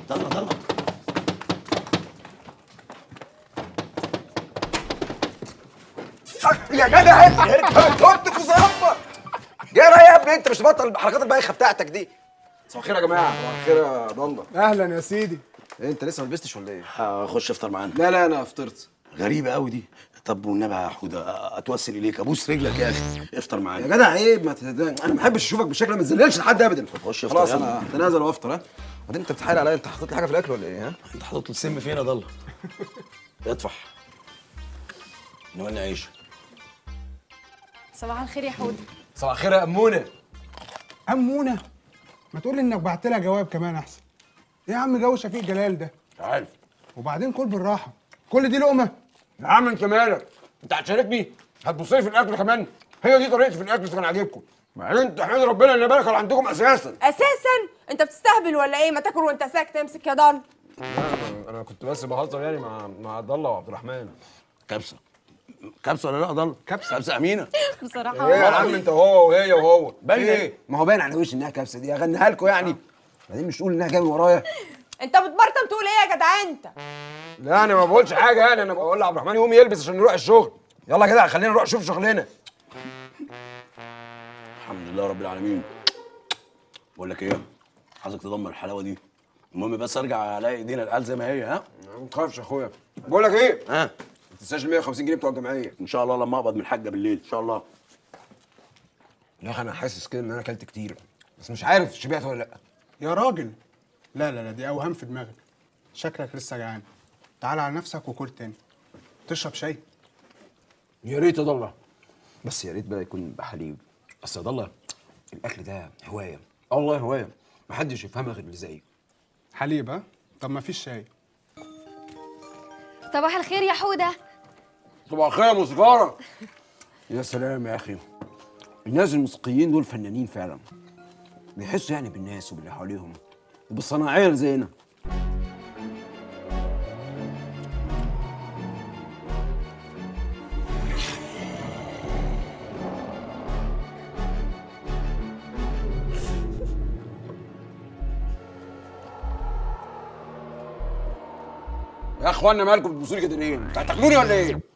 ضلمه ضلمه يا جدع انت كنت في زربه جرى يا ابني انت مش تبطل الحركات البايخه بتاعتك دي صباح الخير يا جماعه صباح الخير يا ضندا اهلا يا سيدي انت لسه ما لبستش ولا ايه خش افطر معانا لا لا انا فطرت غريبه قوي دي طب والنبي يا حوده اتوسل اليك ابوس رجلك يا اخي افطر يا معانا جدع عيب ما تد... انا ما بحبش اشوفك بالشكل ما تذللش لحد ابدا خش افطر خلاص يلا. انا هتنازل وافطر ها بعدين انت بتحايل عليا انت حاطط لي حاجه في الاكل ولا ايه ها انت حاطط لي السم فين يا ضله اطفح نولي عيش صباح الخير يا حوده صباح الخير يا امونه أمونة ما تقول لي إنك بعت لها جواب كمان أحسن إيه يا عم جو شفيق جلال ده تعال وبعدين كل بالراحة كل دي لقمة يا عم انت مالك انت هتشاركني هتبص لي في الاكل كمان هي دي طريقتي في الاكل كان عاجبكم بعدين انت احمد ربنا ان بالك عندكم اساسا اساسا انت بتستهبل ولا ايه ما تاكل وانت ساكت امسك يا ضل انا كنت بس بهزر يعني مع مع عبد الله وعبد الرحمن كبسه كبسه ولا لا ضل كبسه كبسه امينه بصراحه ايه يا عم انت هو وهي وهو باين في ايه؟ ما هو باين على وش انها كبسه دي اغنيها لكم يعني بعدين مش تقول انها جايه من ورايا انت بتبرطم تقول ايه يا جدع انت لا انا ما بقولش حاجه يعني انا بقول لعبد الرحمن يقوم يلبس عشان نروح الشغل يلا كده خلينا نروح نشوف شغلنا الحمد لله رب العالمين بقول لك ايه عايزك تدمر الحلاوه دي المهم بس ارجع الاقي ايدينا القال زي ما هي ها ما تخافش يا اخويا بقول لك ايه ها ما تنساش ال 150 جنيه بتوع الجمعيه ان شاء الله لما اقبض من الحاجه بالليل ان شاء الله يا اخي انا حاسس كده ان انا اكلت كتير بس مش عارف شبعت ولا لا يا راجل لا لا لا دي أوهام في دماغك شكلك لسه جعان تعال على نفسك وكل تاني تشرب شاي يا ريت يا ضله بس يا ريت بقى يكون بحليب بس يا ضله الاكل ده هوايه اه والله هوايه محدش يفهمها غير اللي زيي حليب ها طب ما فيش شاي صباح الخير يا حوده صباح الخير يا موسيقارة يا سلام يا اخي الناس الموسيقيين دول فنانين فعلا بيحسوا يعني بالناس وباللي حواليهم وبالصناعيه اللي زينا يا اخوانا مالكم بتبصوا لي كده ليه؟ انتوا هتاكلوني ولا ايه؟